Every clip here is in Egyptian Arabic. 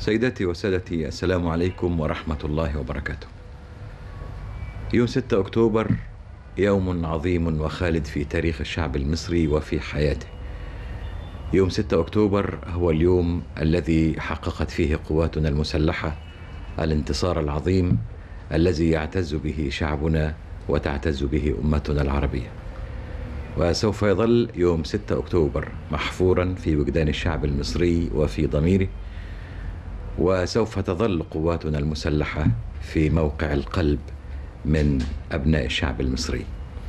سيداتي وسادتي السلام عليكم ورحمة الله وبركاته. يوم 6 أكتوبر يوم عظيم وخالد في تاريخ الشعب المصري وفي حياته. يوم 6 أكتوبر هو اليوم الذي حققت فيه قواتنا المسلحة الانتصار العظيم الذي يعتز به شعبنا وتعتز به أمتنا العربية. وسوف يظل يوم 6 أكتوبر محفورا في وجدان الشعب المصري وفي ضميره وسوف تظل قواتنا المسلحة في موقع القلب من أبناء الشعب المصري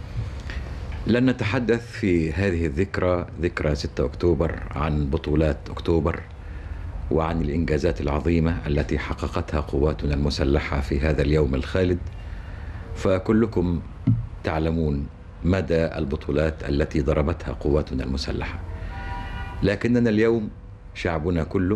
لن نتحدث في هذه الذكرى ذكرى 6 أكتوبر عن بطولات أكتوبر وعن الإنجازات العظيمة التي حققتها قواتنا المسلحة في هذا اليوم الخالد فكلكم تعلمون مدى البطولات التي ضربتها قواتنا المسلحة لكننا اليوم شعبنا كله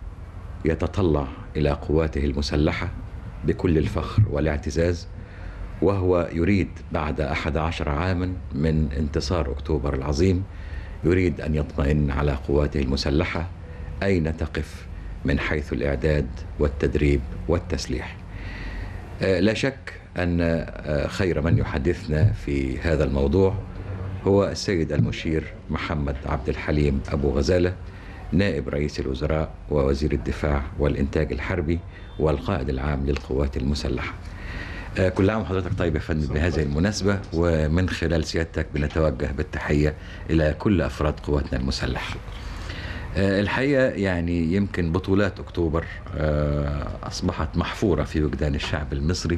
يتطلع إلى قواته المسلحة بكل الفخر والاعتزاز وهو يريد بعد أحد عشر عاما من انتصار أكتوبر العظيم يريد أن يطمئن على قواته المسلحة أين تقف من حيث الإعداد والتدريب والتسليح لا شك أن خير من يحدثنا في هذا الموضوع هو السيد المشير محمد عبد الحليم أبو غزالة نائب رئيس الوزراء ووزير الدفاع والإنتاج الحربي والقائد العام للقوات المسلحة كل عام وحضرتك طيب يا فندم بهذه المناسبة ومن خلال سيادتك بنتوجه بالتحية إلى كل أفراد قواتنا المسلحة الحقيقة يعني يمكن بطولات أكتوبر أصبحت محفورة في وجدان الشعب المصري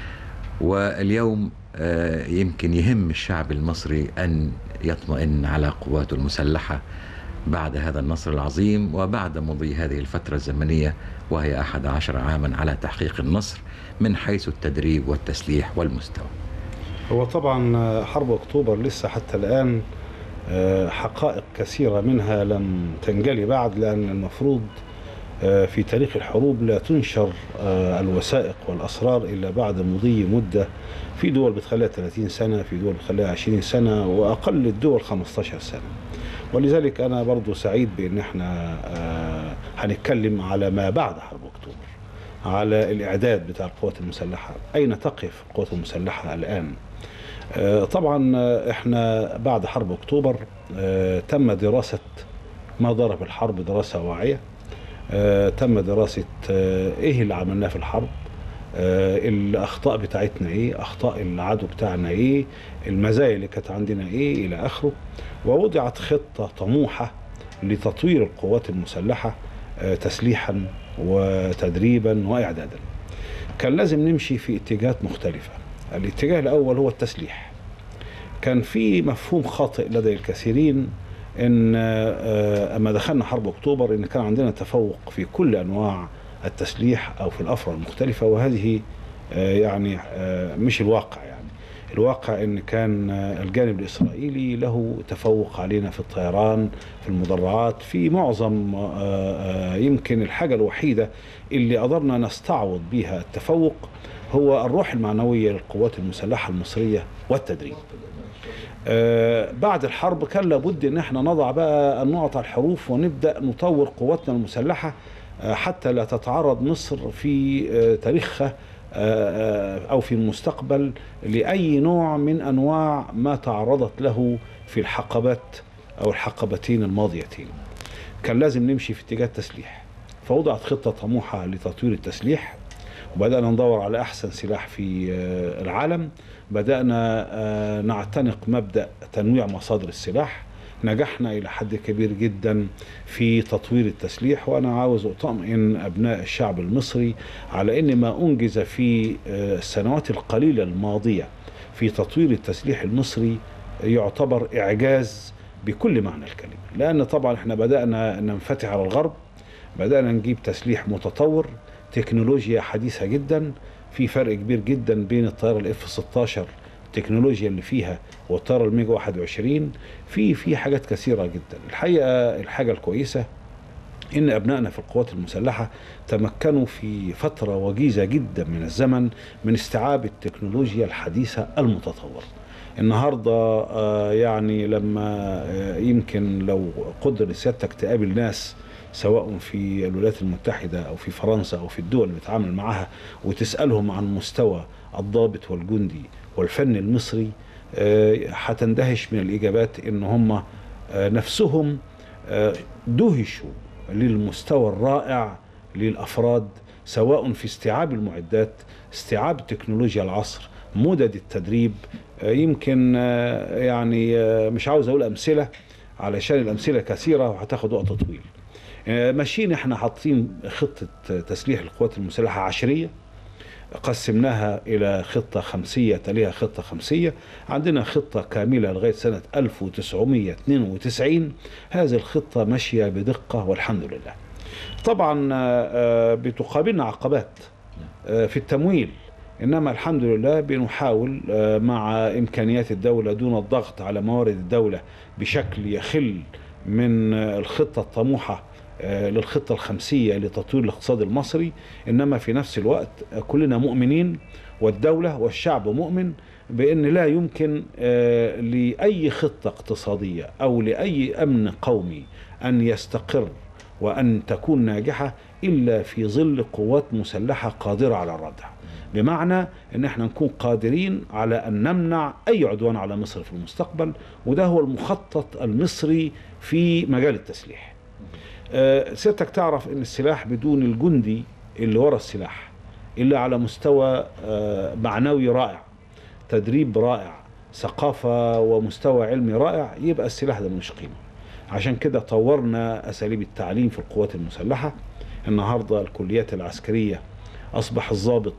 واليوم يمكن يهم الشعب المصري أن يطمئن على قواته المسلحة بعد هذا النصر العظيم وبعد مضي هذه الفترة الزمنية وهي أحد عشر عاما على تحقيق النصر من حيث التدريب والتسليح والمستوى هو طبعا حرب أكتوبر لسه حتى الآن حقائق كثيرة منها لم تنجلي بعد لأن المفروض في تاريخ الحروب لا تنشر الوثائق والأسرار إلا بعد مضي مدة في دول بتخليها 30 سنة في دول بتخليها 20 سنة وأقل الدول 15 سنة ولذلك أنا برضو سعيد بأن احنا هنتكلم على ما بعد حرب أكتوبر على الإعداد بتاع القوات المسلحة أين تقف القوات المسلحة الآن طبعا احنا بعد حرب أكتوبر تم دراسة ما ضرب الحرب دراسة واعية تم دراسة ايه اللي عملناه في الحرب الاخطاء بتاعتنا ايه اخطاء العدو بتاعنا ايه المزايا اللي كانت عندنا ايه الى اخره ووضعت خطة طموحة لتطوير القوات المسلحة تسليحا وتدريبا واعدادا كان لازم نمشي في اتجاهات مختلفة الاتجاه الاول هو التسليح كان في مفهوم خاطئ لدى الكثيرين ان اما دخلنا حرب اكتوبر ان كان عندنا تفوق في كل انواع التسليح او في الافرع المختلفه وهذه يعني مش الواقع يعني الواقع ان كان الجانب الاسرائيلي له تفوق علينا في الطيران في المدرعات في معظم يمكن الحاجه الوحيده اللي قدرنا نستعوض بها التفوق هو الروح المعنويه للقوات المسلحه المصريه والتدريب آه بعد الحرب كان لابد ان احنا نضع بقى النقط على الحروف ونبدا نطور قواتنا المسلحه آه حتى لا تتعرض مصر في آه تاريخها او في المستقبل لاي نوع من انواع ما تعرضت له في الحقبات او الحقبتين الماضيتين. كان لازم نمشي في اتجاه التسليح فوضعت خطه طموحه لتطوير التسليح وبدانا ندور على احسن سلاح في العالم بدأنا نعتنق مبدأ تنويع مصادر السلاح نجحنا إلى حد كبير جدا في تطوير التسليح وأنا عاوز أطمئن أبناء الشعب المصري على أن ما أنجز في السنوات القليلة الماضية في تطوير التسليح المصري يعتبر إعجاز بكل معنى الكلمة لأن طبعا احنا بدأنا ننفتح على الغرب بدأنا نجيب تسليح متطور تكنولوجيا حديثة جدا في فرق كبير جدا بين الطياره الاف 16 التكنولوجيا اللي فيها والطياره الميجا 21 في في حاجات كثيره جدا الحقيقه الحاجه الكويسه ان ابنائنا في القوات المسلحه تمكنوا في فتره وجيزه جدا من الزمن من استيعاب التكنولوجيا الحديثه المتطوره النهارده يعني لما يمكن لو قدر سيادتك تقابل ناس سواء في الولايات المتحدة أو في فرنسا أو في الدول اللي بتعامل معها وتسألهم عن مستوى الضابط والجندي والفن المصري آه، هتندهش من الإجابات إن هم آه، نفسهم آه، دهشوا للمستوى الرائع للأفراد سواء في استيعاب المعدات استيعاب تكنولوجيا العصر مدد التدريب آه، يمكن آه، يعني آه، مش عاوز أقول أمثلة علشان الأمثلة كثيرة وهتاخد وقت طويل آه، ماشيين احنا حاطين خطة تسليح القوات المسلحة عشرية قسمناها إلى خطة خمسية تليها خطة خمسية عندنا خطة كاملة لغاية سنة 1992 هذه الخطة ماشية بدقة والحمد لله طبعا آه، آه، بتقابلنا عقبات آه، في التمويل انما الحمد لله بنحاول آه، مع امكانيات الدوله دون الضغط على موارد الدوله بشكل يخل من آه، الخطه الطموحه آه، للخطه الخمسيه لتطوير الاقتصاد المصري انما في نفس الوقت آه، كلنا مؤمنين والدوله والشعب مؤمن بان لا يمكن آه، لاي خطه اقتصاديه او لاي امن قومي ان يستقر وأن تكون ناجحة إلا في ظل قوات مسلحة قادرة على الردع بمعنى أن احنا نكون قادرين على أن نمنع أي عدوان على مصر في المستقبل وده هو المخطط المصري في مجال التسليح آه، سيادتك تعرف أن السلاح بدون الجندي اللي ورا السلاح إلا على مستوى آه، معنوي رائع تدريب رائع ثقافة ومستوى علمي رائع يبقى السلاح ده مش قيمة عشان كده طورنا أساليب التعليم في القوات المسلحة النهاردة الكليات العسكرية أصبح الضابط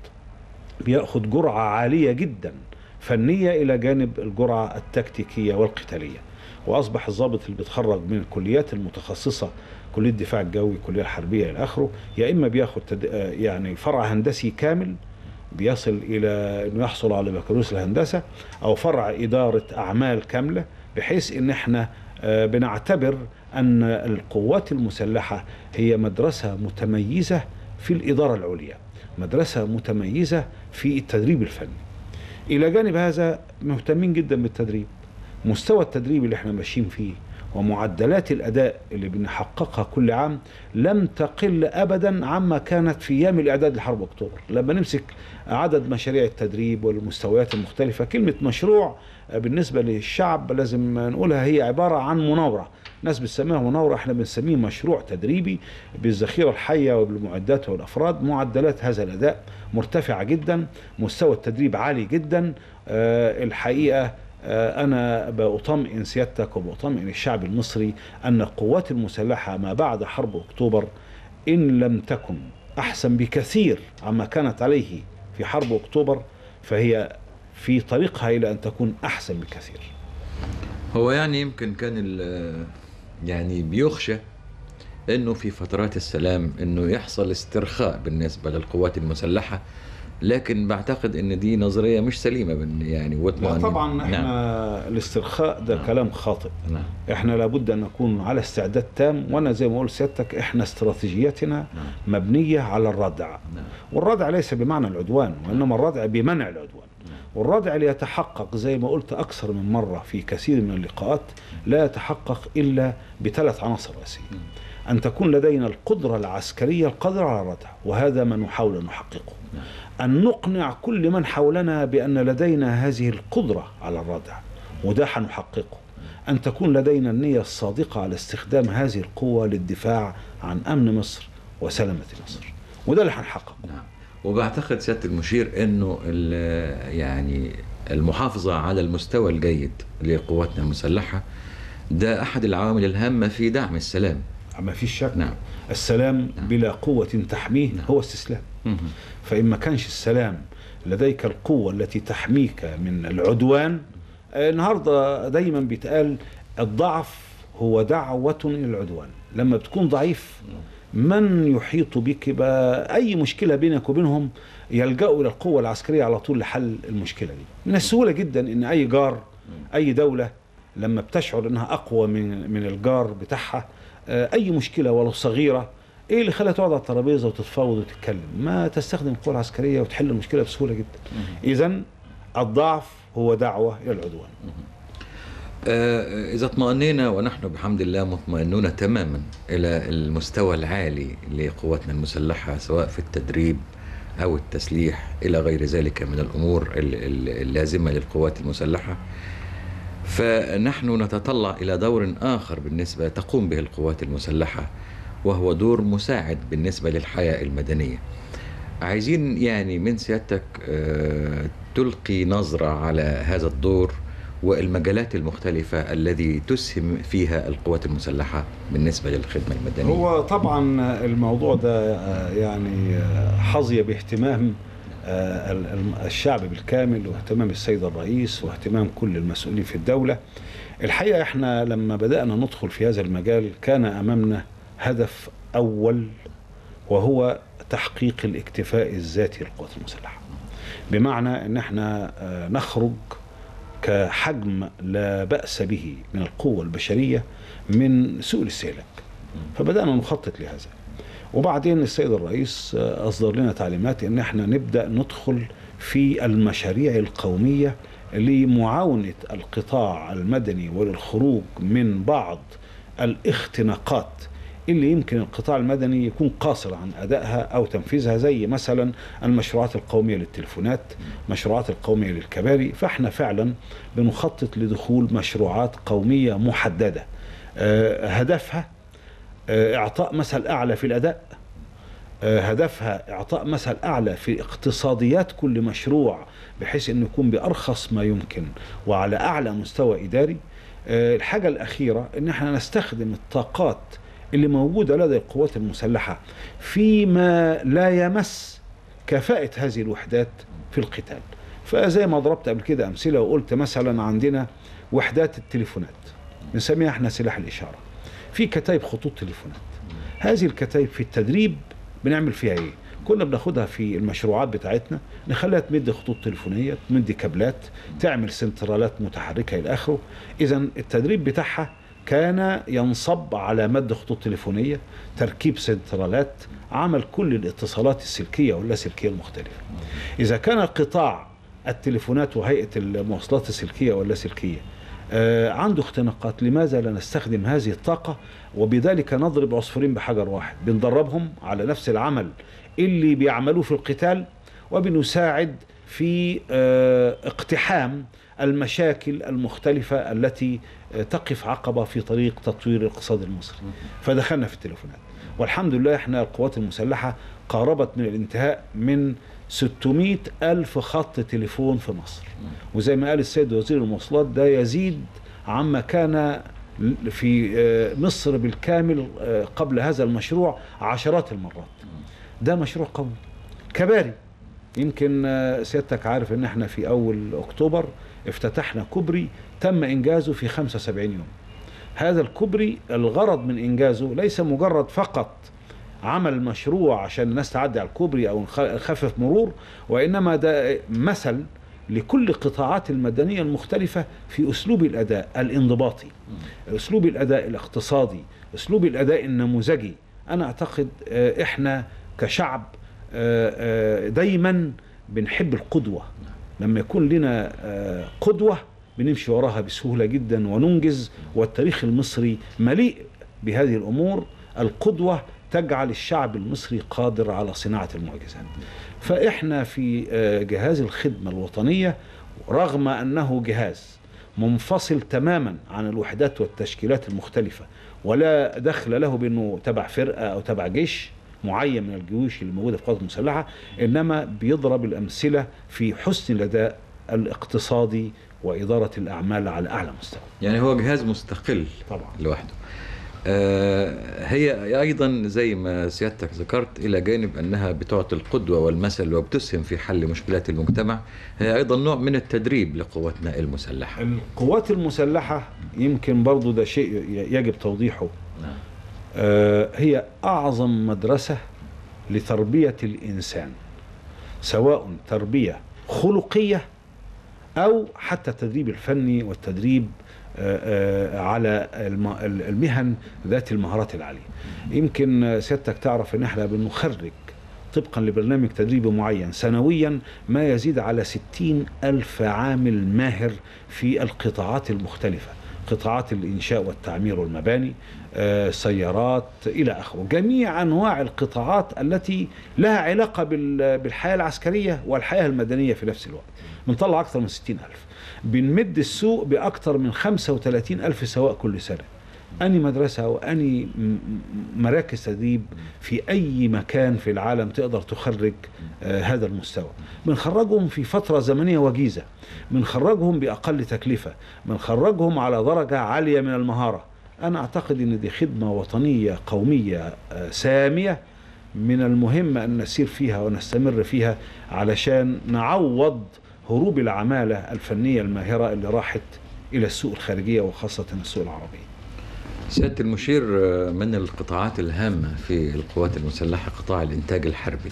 بيأخذ جرعة عالية جدا فنية إلى جانب الجرعة التكتيكية والقتالية وأصبح الضابط اللي بيتخرج من الكليات المتخصصة كلية الدفاع الجوي كلية الحربية إلى آخره يا إما بياخد تد... آه يعني فرع هندسي كامل بيصل إلى إنه يحصل على بكالوريوس الهندسة أو فرع إدارة أعمال كاملة بحيث إن إحنا آه، بنعتبر أن القوات المسلحة هي مدرسة متميزة في الإدارة العليا مدرسة متميزة في التدريب الفني إلى جانب هذا مهتمين جدا بالتدريب مستوى التدريب اللي احنا ماشيين فيه ومعدلات الأداء اللي بنحققها كل عام لم تقل أبدا عما كانت في أيام الإعداد لحرب أكتوبر لما نمسك عدد مشاريع التدريب والمستويات المختلفة كلمة مشروع بالنسبة للشعب لازم نقولها هي عبارة عن مناورة ناس بتسميها مناورة احنا بنسميه مشروع تدريبي بالذخيرة الحية وبالمعدات والأفراد معدلات هذا الأداء مرتفعة جدا مستوى التدريب عالي جدا آه، الحقيقة آه، أنا بأطمئن سيادتك وبأطمئن الشعب المصري أن القوات المسلحة ما بعد حرب أكتوبر إن لم تكن أحسن بكثير عما كانت عليه في حرب أكتوبر فهي في طريقها إلى أن تكون أحسن بكثير هو يعني يمكن كان ال- يعني بيخشى انه في فترات السلام انه يحصل استرخاء بالنسبه للقوات المسلحه لكن بعتقد ان دي نظريه مش سليمه بن- يعني لا واطمئنان طبعا احنا نعم. الاسترخاء ده نعم. كلام خاطئ نعم. احنا لابد ان نكون على استعداد تام وانا زي ما قلت سيادتك احنا استراتيجيتنا نعم. مبنيه على الردع نعم. والردع ليس بمعنى العدوان وانما الردع بمنع العدوان والردع ليتحقق زي ما قلت اكثر من مره في كثير من اللقاءات لا يتحقق الا بثلاث عناصر رئيسيه ان تكون لدينا القدره العسكريه القادره على الردع وهذا ما نحاول ان نحققه أن نقنع كل من حولنا بأن لدينا هذه القدرة على الردع وده هنحققه أن تكون لدينا النية الصادقة على استخدام هذه القوة للدفاع عن أمن مصر وسلامة مصر وده اللي هنحققه نعم وبعتقد سياده المشير انه ال- يعني المحافظه على المستوى الجيد لقواتنا المسلحه ده احد العوامل الهامه في دعم السلام ما فيش شك نعم. السلام نعم. بلا قوة تحميه نعم. هو استسلام فإن ما كانش السلام لديك القوة التي تحميك من العدوان آه، النهاردة دايما بيتقال الضعف هو دعوة إلى العدوان لما بتكون ضعيف من يحيط بك بقى أي مشكلة بينك وبينهم يلجأوا إلى القوة العسكرية على طول لحل المشكلة دي من السهولة جدا إن أي جار أي دولة لما بتشعر إنها أقوى من من الجار بتاعها آه، أي مشكلة ولو صغيرة ايه اللي خلاها تقعد على الترابيزه وتتفاوض وتتكلم؟ ما تستخدم القوى العسكريه وتحل المشكله بسهوله جدا. اذا الضعف هو دعوه الى العدوان. آه، إذا اطمأنينا ونحن بحمد الله مطمئنون تماما إلى المستوى العالي لقواتنا المسلحة سواء في التدريب أو التسليح إلى غير ذلك من الأمور ال- ال- اللازمة للقوات المسلحة فنحن نتطلع إلى دور آخر بالنسبة تقوم به القوات المسلحة وهو دور مساعد بالنسبة للحياة المدنية عايزين يعني من سيادتك آه، تلقي نظرة على هذا الدور والمجالات المختلفة الذي تسهم فيها القوات المسلحة بالنسبة للخدمة المدنية هو طبعا الموضوع ده آه، يعني آه، حظي باهتمام آه، ال- ال- الشعب بالكامل واهتمام السيد الرئيس واهتمام كل المسؤولين في الدولة الحقيقة احنا لما بدأنا ندخل في هذا المجال كان أمامنا هدف أول وهو تحقيق الاكتفاء الذاتي للقوات المسلحة بمعنى ان احنا آه، نخرج كحجم لا بأس به من القوة البشرية من سوء الاستهلاك فبدأنا نخطط لهذا وبعدين السيد الرئيس آه، أصدر لنا تعليمات ان احنا نبدأ ندخل في المشاريع القومية لمعاونة القطاع المدني وللخروج من بعض الاختناقات اللي يمكن القطاع المدني يكون قاصر عن ادائها او تنفيذها زي مثلا المشروعات القوميه للتليفونات، مشروعات القوميه للكباري، فاحنا فعلا بنخطط لدخول مشروعات قوميه محدده. آه، هدفها آه، اعطاء مثل اعلى في الاداء آه، هدفها اعطاء مثل اعلى في اقتصاديات كل مشروع بحيث انه يكون بارخص ما يمكن وعلى اعلى مستوى اداري آه، الحاجه الاخيره ان احنا نستخدم الطاقات اللي موجوده لدى القوات المسلحه فيما لا يمس كفاءه هذه الوحدات في القتال فزي ما ضربت قبل كده امثله وقلت مثلا عندنا وحدات التليفونات بنسميها احنا سلاح الاشاره في كتايب خطوط تليفونات هذه الكتايب في التدريب بنعمل فيها ايه كنا بناخدها في المشروعات بتاعتنا نخليها تمد خطوط تليفونيه تمد كابلات تعمل سنترالات متحركه الى اخره اذا التدريب بتاعها كان ينصب على مد خطوط تليفونيه تركيب سنترالات عمل كل الاتصالات السلكيه واللاسلكيه المختلفه اذا كان قطاع التليفونات وهيئه المواصلات السلكيه واللاسلكيه آه، عنده اختناقات لماذا لا نستخدم هذه الطاقة وبذلك نضرب عصفورين بحجر واحد بندربهم على نفس العمل اللي بيعملوه في القتال وبنساعد في آه، اقتحام المشاكل المختلفة التي آه، تقف عقبة في طريق تطوير الاقتصاد المصري فدخلنا في التليفونات والحمد لله احنا القوات المسلحة قاربت من الانتهاء من 600 ألف خط تليفون في مصر وزي ما قال السيد وزير المواصلات ده يزيد عما كان في آه، مصر بالكامل آه، قبل هذا المشروع عشرات المرات ده مشروع قومي كباري يمكن آه، سيادتك عارف ان احنا في اول اكتوبر افتتحنا كوبري تم انجازه في 75 يوم هذا الكوبري الغرض من انجازه ليس مجرد فقط عمل مشروع عشان الناس تعدي على الكوبري او نخ- نخفف مرور وانما ده مثل لكل القطاعات المدنيه المختلفه في اسلوب الاداء الانضباطي اسلوب الاداء الاقتصادي اسلوب الاداء النموذجي انا اعتقد آه، احنا كشعب آه، آه، دايما بنحب القدوه لما يكون لنا آه، قدوه بنمشي وراها بسهوله جدا وننجز والتاريخ المصري مليء بهذه الامور القدوه تجعل الشعب المصري قادر على صناعه المعجزات فاحنا في آه، جهاز الخدمه الوطنيه رغم انه جهاز منفصل تماما عن الوحدات والتشكيلات المختلفه ولا دخل له بانه تبع فرقه او تبع جيش معين من الجيوش اللي موجوده في القوات المسلحه انما بيضرب الامثله في حسن الاداء الاقتصادي واداره الاعمال على اعلى مستوى يعني هو جهاز مستقل طبعا لوحده آه، هي ايضا زي ما سيادتك ذكرت الى جانب انها بتعطي القدوه والمثل وبتسهم في حل مشكلات المجتمع هي ايضا نوع من التدريب لقواتنا المسلحه القوات المسلحه يمكن برضو ده شيء ي- يجب توضيحه نعم. آه، هي اعظم مدرسه لتربيه الانسان سواء تربيه خلقيه او حتى التدريب الفني والتدريب آه، آه، على الم- المهن ذات المهارات العاليه يمكن آه، سيادتك تعرف ان احنا بنخرج طبقا لبرنامج تدريبي معين سنويا ما يزيد على ستين ألف عامل ماهر في القطاعات المختلفة قطاعات الإنشاء والتعمير والمباني آه، سيارات إلى آخره جميع أنواع القطاعات التي لها علاقة بال- بالحياة العسكرية والحياة المدنية في نفس الوقت بنطلع أكثر من 60 ألف بنمد السوق بأكثر من 35 ألف سواء كل سنة أني مدرسة وأني م- م- مراكز تدريب في أي مكان في العالم تقدر تخرج آه، هذا المستوى بنخرجهم في فترة زمنية وجيزة بنخرجهم بأقل تكلفة بنخرجهم على درجة عالية من المهارة أنا أعتقد أن دي خدمة وطنية قومية آه، سامية من المهم أن نسير فيها ونستمر فيها علشان نعوض هروب العمالة الفنية الماهرة اللي راحت إلى السوق الخارجية وخاصة السوق العربية سيادة المشير آه، من القطاعات الهامة في القوات المسلحة قطاع الإنتاج الحربي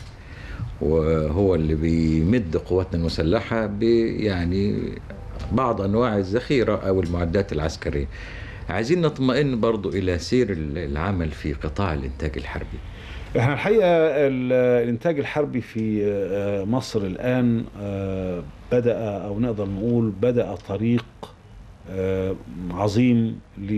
وهو اللي بيمد قواتنا المسلحة ب يعني بعض أنواع الذخيرة أو المعدات العسكرية عايزين نطمئن برضو إلى سير العمل في قطاع الإنتاج الحربي احنا الحقيقه ال- الانتاج الحربي في آه، مصر الان آه، بدا او نقدر نقول بدا طريق آه، عظيم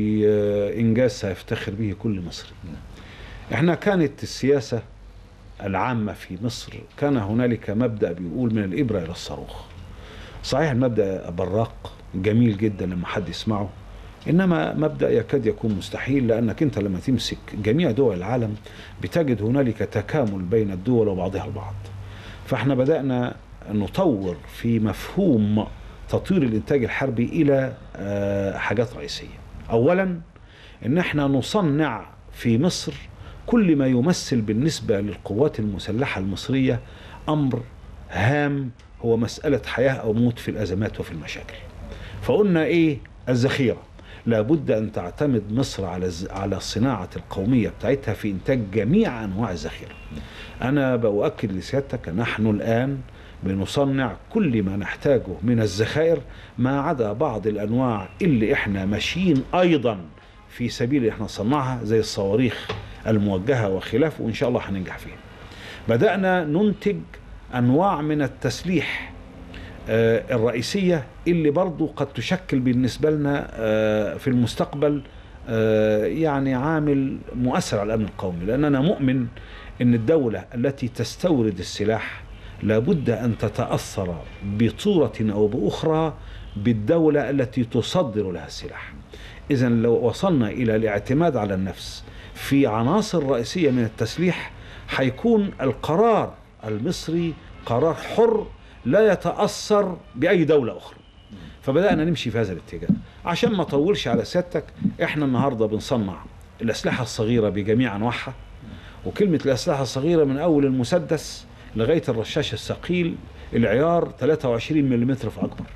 لانجاز سيفتخر به كل مصري. احنا كانت السياسه العامه في مصر كان هنالك مبدا بيقول من الابره الى الصاروخ. صحيح المبدا براق جميل جدا لما حد يسمعه انما مبدا يكاد يكون مستحيل لانك انت لما تمسك جميع دول العالم بتجد هنالك تكامل بين الدول وبعضها البعض فاحنا بدانا نطور في مفهوم تطوير الانتاج الحربي الى آه، حاجات رئيسيه اولا ان احنا نصنع في مصر كل ما يمثل بالنسبه للقوات المسلحه المصريه امر هام هو مساله حياه او موت في الازمات وفي المشاكل فقلنا ايه الذخيره لابد ان تعتمد مصر على الز- على الصناعه القوميه بتاعتها في انتاج جميع انواع الذخيره انا باؤكد لسيادتك نحن الان بنصنع كل ما نحتاجه من الذخائر ما عدا بعض الانواع اللي احنا ماشيين ايضا في سبيل احنا نصنعها زي الصواريخ الموجهه وخلافه وان شاء الله هننجح فيها بدانا ننتج انواع من التسليح آه، الرئيسية اللي برضو قد تشكل بالنسبة لنا آه، في المستقبل آه، يعني عامل مؤثر على الأمن القومي لأن أنا مؤمن أن الدولة التي تستورد السلاح لابد أن تتأثر بصورة أو بأخرى بالدولة التي تصدر لها السلاح إذا لو وصلنا إلى الاعتماد على النفس في عناصر رئيسية من التسليح هيكون القرار المصري قرار حر لا يتأثر بأي دولة أخرى فبدأنا نمشي في هذا الاتجاه عشان ما أطولش على سيادتك إحنا النهاردة بنصنع الأسلحة الصغيرة بجميع أنواعها وكلمة الأسلحة الصغيرة من أول المسدس لغاية الرشاش الثقيل العيار 23 ملم فأكبر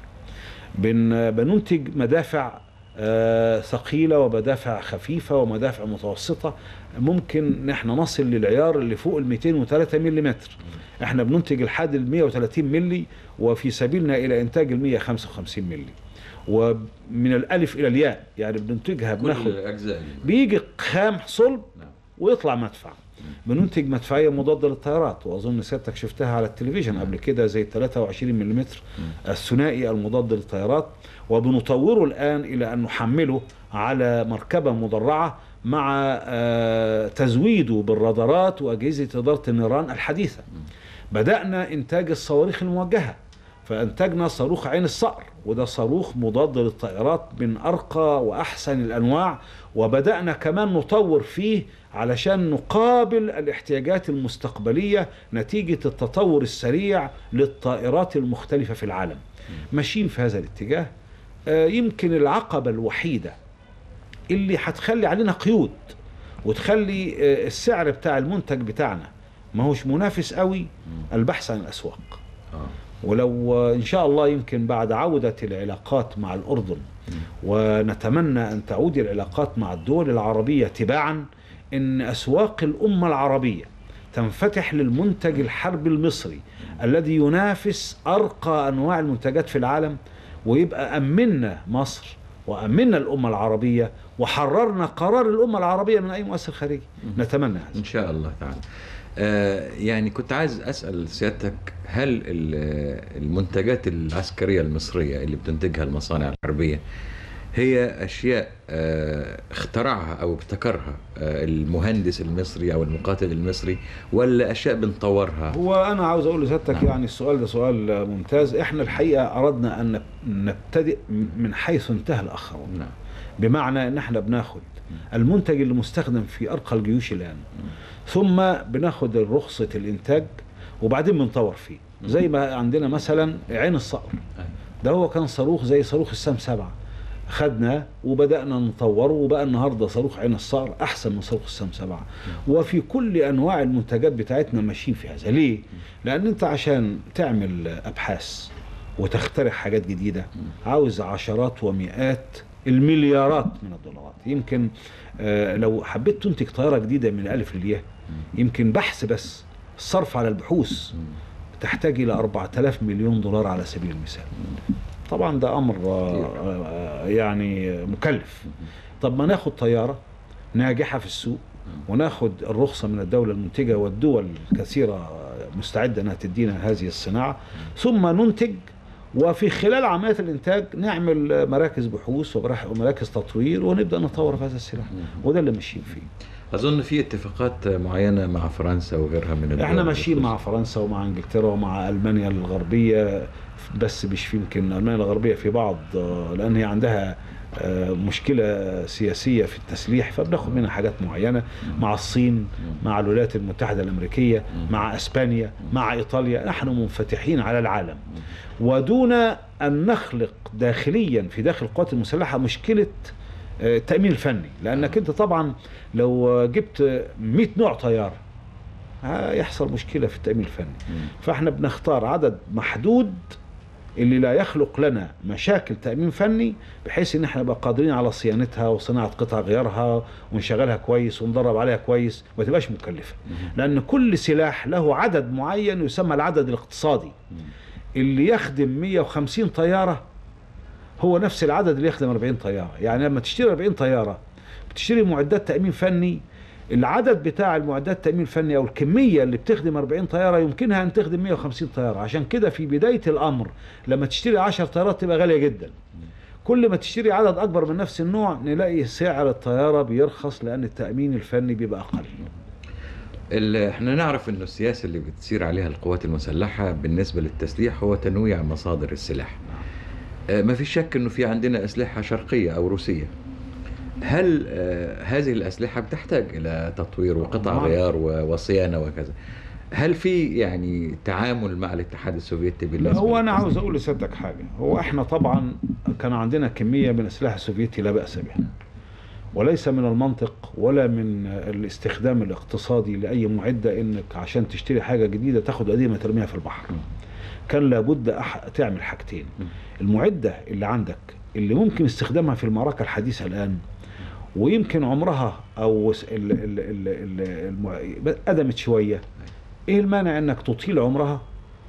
بن بننتج مدافع آه، ثقيلة ومدافع خفيفة ومدافع متوسطة ممكن نحن نصل للعيار اللي فوق ال 203 ملم احنا بننتج لحد ال 130 ملي وفي سبيلنا الى انتاج ال 155 ملي ومن الالف الى الياء يعني بننتجها بناخد أجزاء بيجي خام صلب نعم. ويطلع مدفع بننتج مدفعيه مضاده للطيارات واظن سيادتك شفتها على التلفزيون قبل كده زي 23 ملم الثنائي المضاد للطيارات وبنطوره الان الى ان نحمله على مركبه مدرعه مع آه، تزويده بالرادارات واجهزه اداره النيران الحديثه بدانا انتاج الصواريخ الموجهه فانتجنا صاروخ عين الصقر وده صاروخ مضاد للطائرات من ارقى واحسن الانواع وبدانا كمان نطور فيه علشان نقابل الاحتياجات المستقبليه نتيجه التطور السريع للطائرات المختلفه في العالم ماشيين في هذا الاتجاه آه، يمكن العقبه الوحيده اللي هتخلي علينا قيود وتخلي آه، السعر بتاع المنتج بتاعنا ما هوش منافس قوي البحث عن الاسواق آه. ولو آه، ان شاء الله يمكن بعد عوده العلاقات مع الاردن ونتمنى ان تعود العلاقات مع الدول العربيه تباعا ان اسواق الامه العربيه تنفتح للمنتج الحربي المصري الذي ينافس ارقى انواع المنتجات في العالم ويبقى امنا مصر وامنا الامه العربيه وحررنا قرار الامه العربيه من اي مؤثر خارجي نتمنى هذا إن شاء الله تعالى آه، يعني كنت عايز أسأل سيادتك هل ال- المنتجات العسكرية المصرية اللي بتنتجها المصانع الحربية هي اشياء آه، اخترعها او ابتكرها آه، المهندس المصري او المقاتل المصري ولا اشياء بنطورها هو انا عاوز اقول لسيادتك نعم. يعني السؤال ده سؤال ممتاز احنا الحقيقه اردنا ان نبتدئ من حيث انتهى الاخرون نعم بمعنى ان احنا بناخد المنتج اللي مستخدم في ارقى الجيوش الان ثم بناخد رخصه الانتاج وبعدين بنطور فيه زي ما عندنا مثلا عين الصقر أيوة. ده هو كان صاروخ زي صاروخ السام سبعة خدناه وبدأنا نطوره وبقى النهارده صاروخ عين الصقر أحسن من صاروخ السام سبعة وفي كل أنواع المنتجات بتاعتنا ماشيين في هذا ليه؟ لأن أنت عشان تعمل أبحاث وتخترع حاجات جديدة عاوز عشرات ومئات المليارات من الدولارات يمكن آه، لو حبيت تنتج طيارة جديدة من الألف للياء يمكن بحث بس الصرف على البحوث تحتاج إلى 4000 مليون دولار على سبيل المثال طبعا ده أمر آه، آه، يعني مكلف طب ما ناخد طيارة ناجحة في السوق وناخد الرخصة من الدولة المنتجة والدول الكثيرة مستعدة أنها تدينا هذه الصناعة ثم ننتج وفي خلال عمليات الإنتاج نعمل مراكز بحوث ومراح- ومراكز تطوير ونبدأ نطور في هذا السلاح وده اللي ماشيين فيه اظن في اتفاقات معينه مع فرنسا وغيرها من الدول احنا ماشيين بخصوص- مع فرنسا ومع انجلترا ومع المانيا الغربيه بس مش في يمكن المانيا الغربيه في بعض آه، لان هي عندها آه، مشكله سياسيه في التسليح فبناخد منها حاجات معينه مع الصين مع الولايات المتحده الامريكيه مع اسبانيا مع ايطاليا نحن منفتحين على العالم ودون ان نخلق داخليا في داخل القوات المسلحه مشكله آه، التامين الفني لانك انت طبعا لو جبت 100 نوع طياره هيحصل مشكله في التامين الفني مم. فاحنا بنختار عدد محدود اللي لا يخلق لنا مشاكل تامين فني بحيث ان احنا نبقى قادرين على صيانتها وصناعه قطع غيارها ونشغلها كويس وندرب عليها كويس وما تبقاش مكلفه لان كل سلاح له عدد معين يسمى العدد الاقتصادي اللي يخدم 150 طياره هو نفس العدد اللي يخدم 40 طياره يعني لما تشتري 40 طياره بتشتري معدات تامين فني العدد بتاع المعدات التامين الفني او الكميه اللي بتخدم 40 طياره يمكنها ان تخدم 150 طياره عشان كده في بدايه الامر لما تشتري 10 طيارات تبقى غاليه جدا كل ما تشتري عدد اكبر من نفس النوع نلاقي سعر الطياره بيرخص لان التامين الفني بيبقى اقل ال- احنا نعرف انه السياسه اللي بتسير عليها القوات المسلحه بالنسبه للتسليح هو تنويع مصادر السلاح آه، ما في شك انه في عندنا اسلحه شرقيه او روسيه هل آه، هذه الاسلحه بتحتاج الى تطوير وقطع طبعاً. غيار و- وصيانه وكذا هل في يعني تعامل مع الاتحاد السوفيتي لا بالنسبه هو انا للتصنيع؟ عاوز اقول لسيادتك حاجه هو احنا طبعا كان عندنا كميه من السلاح السوفيتي لا باس بها وليس من المنطق ولا من الاستخدام الاقتصادي لاي معده انك عشان تشتري حاجه جديده تاخد قديمه ترميها في البحر كان لابد أح... تعمل حاجتين المعده اللي عندك اللي ممكن استخدامها في المعركه الحديثه الان ويمكن عمرها او س- ال... ال... ال... ال... المع... قدمت شويه ايه المانع انك تطيل عمرها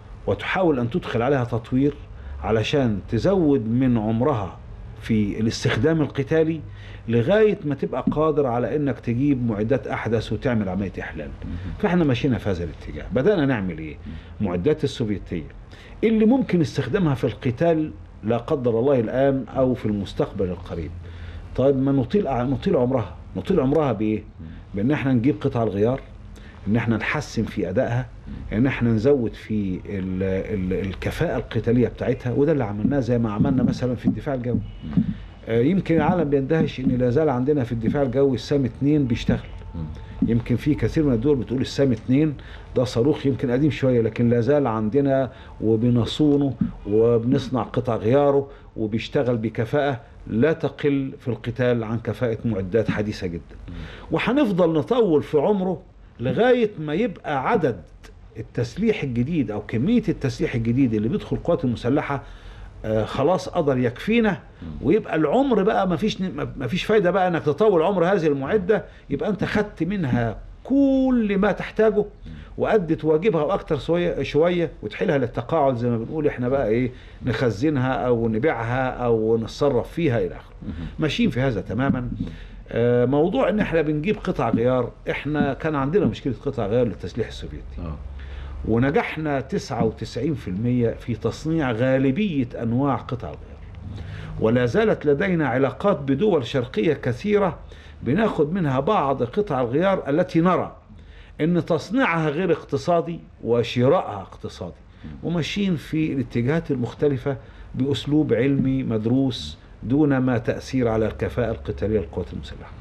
وتحاول ان تدخل عليها تطوير علشان تزود من عمرها في الاستخدام القتالي لغايه ما تبقى قادر على انك تجيب معدات احدث وتعمل عمليه احلال فاحنا مشينا في هذا الاتجاه بدانا نعمل ايه معدات السوفيتيه اللي ممكن استخدامها في القتال لا قدر الله الان او في المستقبل القريب طيب ما نطيل نطيل عمرها نطيل عمرها بايه بان احنا نجيب قطع الغيار ان احنا نحسن في ادائها ان احنا نزود في ال ال الكفاءة القتالية بتاعتها وده اللي عملناه زي ما عملنا مثلا في الدفاع الجوي آه، يمكن العالم بيندهش ان لا زال عندنا في الدفاع الجوي السام 2 بيشتغل يمكن في كثير من الدول بتقول السام 2 ده صاروخ يمكن قديم شويه لكن لا زال عندنا وبنصونه وبنصنع قطع غياره وبيشتغل بكفاءه لا تقل في القتال عن كفاءه معدات حديثه جدا. وهنفضل نطول في عمره لغايه ما يبقى عدد التسليح الجديد او كميه التسليح الجديد اللي بيدخل القوات المسلحه آه خلاص قدر يكفينا ويبقى العمر بقى ما فيش ما فيش فايده بقى انك تطول عمر هذه المعده يبقى انت خدت منها كل ما تحتاجه وادت واجبها واكتر شويه شويه وتحيلها للتقاعد زي ما بنقول احنا بقى ايه نخزنها او نبيعها او نتصرف فيها الى اخره ماشيين في هذا تماما آه، موضوع ان احنا بنجيب قطع غيار احنا كان عندنا مشكله قطع غيار للتسليح السوفيتي اه ونجحنا 99% في تصنيع غالبيه انواع قطع الغيار ولا زالت لدينا علاقات بدول شرقية كثيرة بناخد منها بعض قطع الغيار التي نرى ان تصنيعها غير اقتصادي وشرائها اقتصادي وماشيين في الاتجاهات المختلفة بأسلوب علمي مدروس دون ما تأثير على الكفاءة القتالية للقوات المسلحة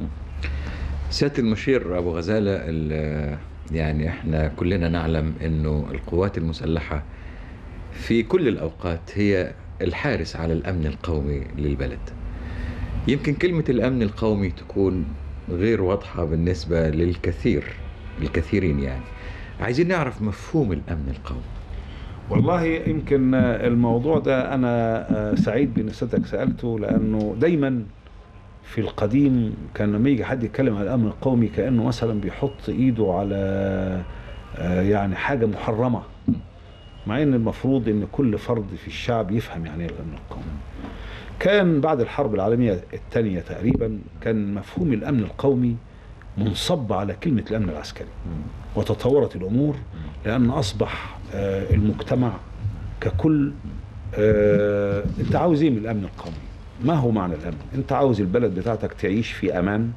سيادة المشير أبو غزالة ال- يعني احنا كلنا نعلم انه القوات المسلحة في كل الأوقات هي الحارس على الأمن القومي للبلد يمكن كلمة الأمن القومي تكون غير واضحة بالنسبة للكثير الكثيرين يعني عايزين نعرف مفهوم الأمن القومي والله يمكن الموضوع ده أنا سعيد بأن سيادتك سألته لأنه دايما في القديم كان لما يجي حد يتكلم عن الأمن القومي كأنه مثلا بيحط إيده على آه، يعني حاجة محرمة مع ان المفروض ان كل فرد في الشعب يفهم يعني ايه الامن القومي كان بعد الحرب العالميه الثانيه تقريبا كان مفهوم الامن القومي منصب على كلمه الامن العسكري وتطورت الامور لان اصبح آه، المجتمع ككل آه، انت عاوز ايه من الامن القومي ما هو معنى الامن انت عاوز البلد بتاعتك تعيش في امان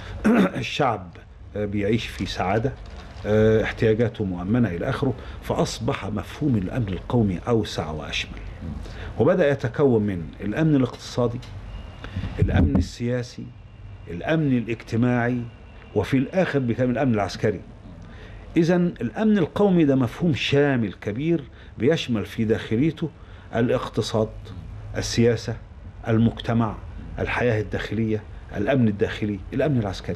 الشعب آه، بيعيش في سعاده آه، احتياجاته مؤمنه الى اخره فاصبح مفهوم الامن القومي اوسع واشمل وبدا يتكون من الامن الاقتصادي الامن السياسي الامن الاجتماعي وفي الاخر بكامل الامن العسكري اذا الامن القومي ده مفهوم شامل كبير بيشمل في داخليته الاقتصاد السياسه المجتمع الحياه الداخليه الامن الداخلي الامن العسكري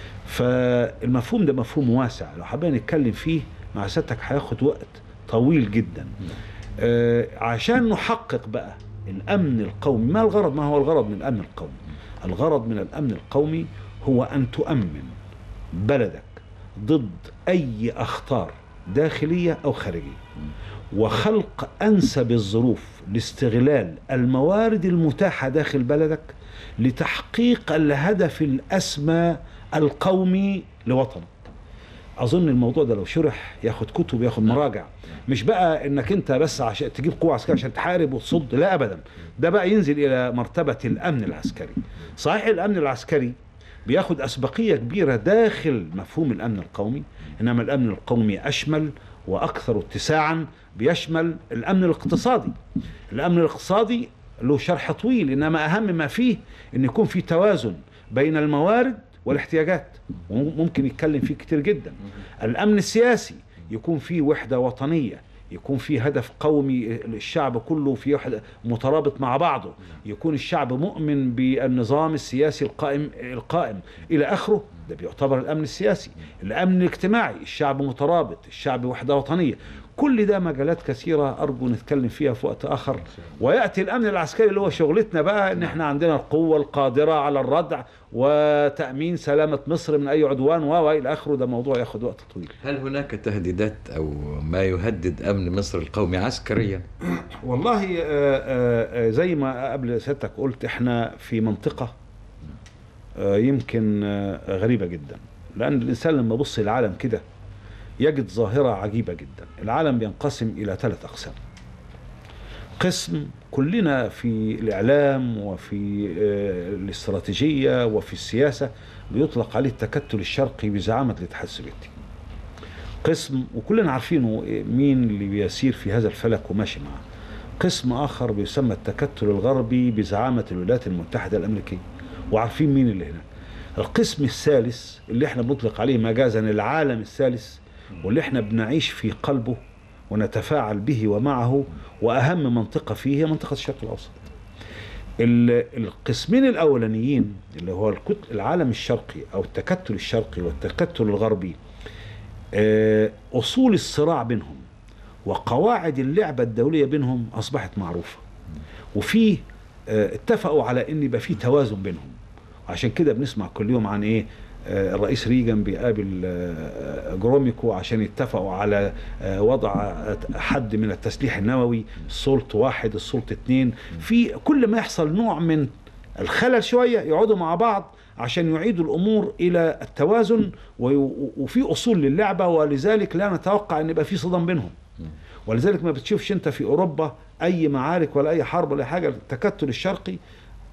فالمفهوم ده مفهوم واسع لو حابين نتكلم فيه مع سيادتك هياخد وقت طويل جدا آه عشان نحقق بقى الامن القومي ما الغرض ما هو الغرض من الامن القومي الغرض من الامن القومي هو ان تؤمن بلدك ضد اي اخطار داخليه او خارجيه وخلق انسب الظروف لاستغلال الموارد المتاحه داخل بلدك لتحقيق الهدف الاسمى القومي لوطنك اظن الموضوع ده لو شرح ياخد كتب ياخد مراجع مش بقى انك انت بس عشان تجيب قوه عسكريه عشان تحارب وتصد لا ابدا ده بقى ينزل الى مرتبه الامن العسكري صحيح الامن العسكري بياخد اسبقيه كبيره داخل مفهوم الامن القومي انما الامن القومي اشمل واكثر اتساعا بيشمل الامن الاقتصادي الامن الاقتصادي له شرح طويل انما اهم ما فيه ان يكون في توازن بين الموارد والاحتياجات وممكن يتكلم فيه كتير جدا الامن السياسي يكون فيه وحده وطنيه يكون في هدف قومي الشعب كله في وحدة مترابط مع بعضه يكون الشعب مؤمن بالنظام السياسي القائم القائم الى اخره ده بيعتبر الامن السياسي الامن الاجتماعي الشعب مترابط الشعب وحده وطنيه كل ده مجالات كثيره ارجو نتكلم فيها في وقت اخر وياتي الامن العسكري اللي هو شغلتنا بقى ان احنا عندنا القوه القادره على الردع وتامين سلامه مصر من اي عدوان و الى اخره ده موضوع ياخد وقت طويل هل هناك تهديدات أو ما يهدد أمن مصر القومي عسكريا؟ والله آه، آه، آه، زي ما قبل سيادتك قلت احنا في منطقة آه، يمكن آه، غريبة جدا لأن الإنسان لما يبص العالم كده يجد ظاهرة عجيبة جدا العالم بينقسم إلى ثلاث أقسام قسم كلنا في الإعلام وفي آه، الاستراتيجية وفي السياسة بيطلق عليه التكتل الشرقي بزعامة الاتحاد السوفيتي قسم وكلنا عارفينه مين اللي بيسير في هذا الفلك وماشي معاه قسم آخر بيسمى التكتل الغربي بزعامة الولايات المتحدة الأمريكية وعارفين مين اللي هناك القسم الثالث اللي احنا بنطلق عليه مجازا العالم الثالث واللي احنا بنعيش في قلبه ونتفاعل به ومعه وأهم منطقة فيه هي منطقة الشرق الأوسط ال- القسمين الأولانيين اللي هو الكت- العالم الشرقي أو التكتل الشرقي والتكتل الغربي آه، أصول الصراع بينهم وقواعد اللعبة الدولية بينهم أصبحت معروفة وفي آه، اتفقوا على ان يبقى في توازن بينهم عشان كده بنسمع كل يوم عن ايه آه، الرئيس ريجن بيقابل آه، جروميكو عشان يتفقوا على آه، وضع حد من التسليح النووي السلط واحد السلط اتنين في كل ما يحصل نوع من الخلل شوية يقعدوا مع بعض عشان يعيدوا الامور الى التوازن وي- وفي اصول للعبه ولذلك لا نتوقع ان يبقى في صدام بينهم ولذلك ما بتشوفش انت في اوروبا اي معارك ولا اي حرب ولا أي حاجه التكتل الشرقي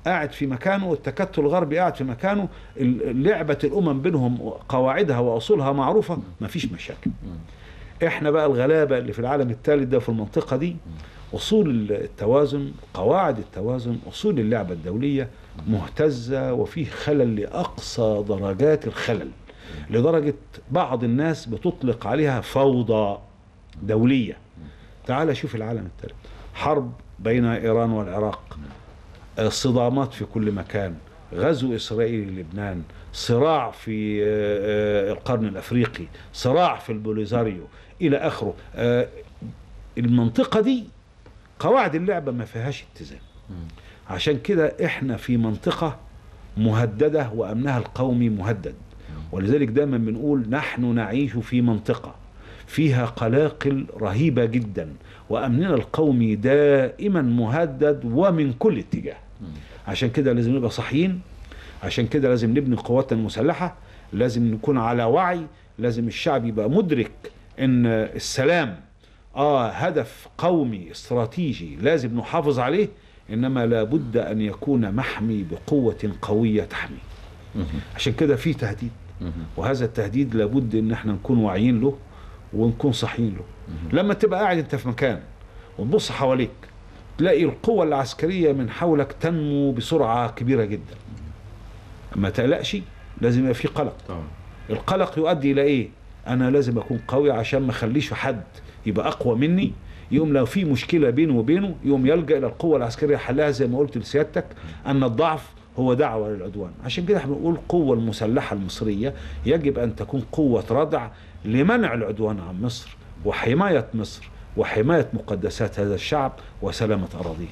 قاعد في مكانه والتكتل الغربي قاعد في مكانه ال- لعبة الأمم بينهم قواعدها وأصولها معروفة مفيش مشاكل احنا بقى الغلابة اللي في العالم الثالث ده في المنطقة دي أصول التوازن قواعد التوازن أصول اللعبة الدولية مهتزة وفيه خلل لأقصى درجات الخلل لدرجة بعض الناس بتطلق عليها فوضى دولية تعال شوف العالم الثالث حرب بين إيران والعراق آه، صدامات في كل مكان غزو إسرائيلي للبنان صراع في آه، آه، القرن الأفريقي صراع في البوليزاريو إلى آخره آه، المنطقة دي قواعد اللعبة ما فيهاش اتزان عشان كده احنا في منطقة مهددة وأمنها القومي مهدد ولذلك دايما بنقول نحن نعيش في منطقة فيها قلاقل رهيبة جدا وأمننا القومي دائما مهدد ومن كل اتجاه عشان كده لازم نبقى صحيين عشان كده لازم نبني قواتنا المسلحة لازم نكون على وعي لازم الشعب يبقى مدرك ان السلام اه هدف قومي استراتيجي لازم نحافظ عليه انما لابد ان يكون محمي بقوة قوية تحمي عشان كده في تهديد وهذا التهديد لابد ان احنا نكون واعيين له ونكون صاحيين له لما تبقى قاعد انت في مكان وتبص حواليك تلاقي القوة العسكرية من حولك تنمو بسرعة كبيرة جدا ما تقلقش لازم يبقى في قلق طبعا القلق يؤدي الى ايه انا لازم اكون قوي عشان ما اخليش حد يبقى اقوى مني يوم لو في مشكله بينه وبينه يوم يلجا الى القوه العسكريه حلها زي ما قلت لسيادتك ان الضعف هو دعوه للعدوان عشان كده احنا بنقول القوه المسلحه المصريه يجب ان تكون قوه ردع لمنع العدوان عن مصر وحمايه مصر وحمايه مقدسات هذا الشعب وسلامه اراضيه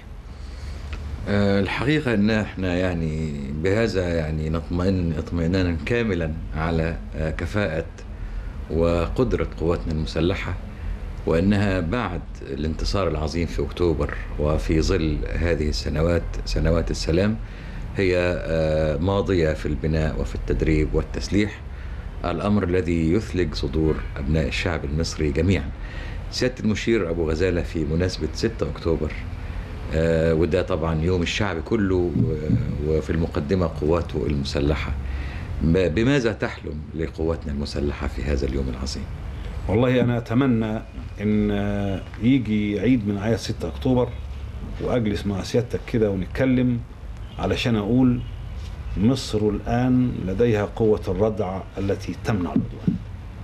آه، الحقيقة ان احنا يعني بهذا يعني نطمئن اطمئنانا كاملا على آه، كفاءة وقدرة قواتنا المسلحة وانها بعد الانتصار العظيم في اكتوبر وفي ظل هذه السنوات سنوات السلام هي آه، ماضية في البناء وفي التدريب والتسليح الامر الذي يثلج صدور ابناء الشعب المصري جميعا. سيادة المشير ابو غزالة في مناسبة 6 اكتوبر آه، وده طبعا يوم الشعب كله و- وفي المقدمة قواته المسلحة ب- بماذا تحلم لقواتنا المسلحة في هذا اليوم العظيم والله انا اتمنى ان يجي عيد من اعياد 6 اكتوبر واجلس مع سيادتك كده ونتكلم علشان اقول مصر الان لديها قوه الردع التي تمنع العدوان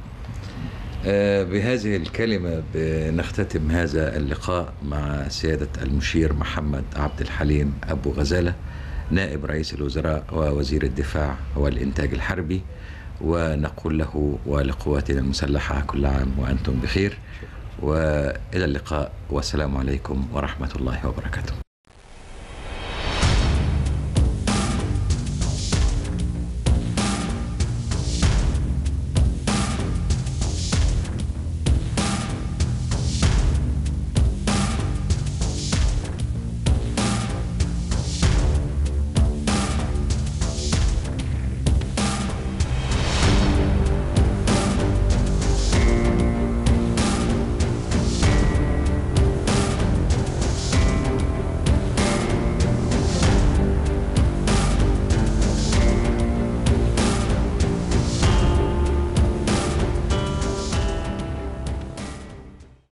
آه، بهذه الكلمة بنختتم هذا اللقاء مع سيادة المشير محمد عبد الحليم أبو غزالة نائب رئيس الوزراء ووزير الدفاع والإنتاج الحربي ونقول له ولقواتنا المسلحة كل عام وأنتم بخير وإلى اللقاء والسلام عليكم ورحمة الله وبركاته